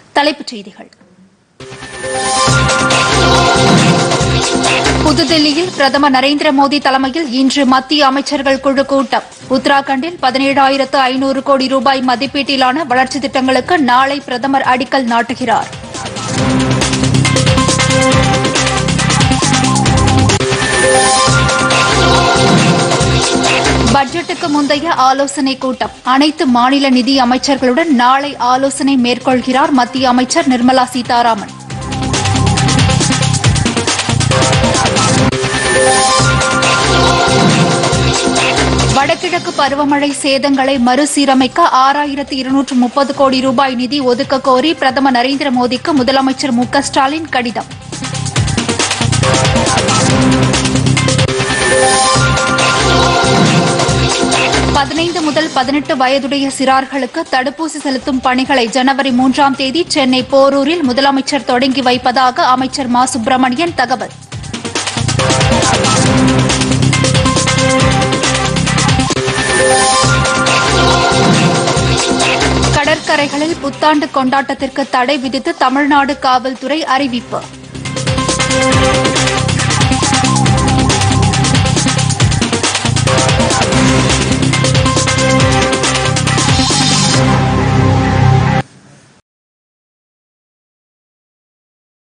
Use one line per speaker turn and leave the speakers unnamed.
தலைப்புச் செய்திகள் புதுதில்லியில் பிரதமர் நரேந்திர மோடி தலைமையில் இன்று மத்திய அமைச்சர்கள் குழு கூட்டம் உத்தராகண்டில் பதினேழாயிரத்து ஐநூறு கோடி ரூபாய் மதிப்பீட்டிலான வளர்ச்சித் திட்டங்களுக்கு நாளை பிரதமர் அடிக்கல் நாட்டுகிறார் பட்ஜெட்டுக்கு முந்தைய ஆலோசனைக் கூட்டம் அனைத்து மாநில நிதி அமைச்சர்களுடன் நாளை ஆலோசனை மேற்கொள்கிறார் மத்திய அமைச்சர் நிர்மலா சீதாராமன் வடகிழக்கு பருவமழை சேதங்களை மறுசீரமைக்க ஆறாயிரத்து இருநூற்று முப்பது கோடி ரூபாய் நிதி ஒதுக்க கோரி பிரதமர் நரேந்திர மோடிக்கு முதலமைச்சர் மு க ஸ்டாலின் கடிதம் பதினைந்து முதல் பதினெட்டு வயதுடைய சிறார்களுக்கு தடுப்பூசி செலுத்தும் பணிகளை ஜனவரி மூன்றாம் தேதி சென்னை போரூரில் முதலமைச்சர் தொடங்கி வைப்பதாக அமைச்சர் மா சுப்பிரமணியன் தகவல் கடற்கரைகளில் புத்தாண்டு கொண்டாட்டத்திற்கு தடை விதித்து தமிழ்நாடு காவல்துறை அறிவிப்பு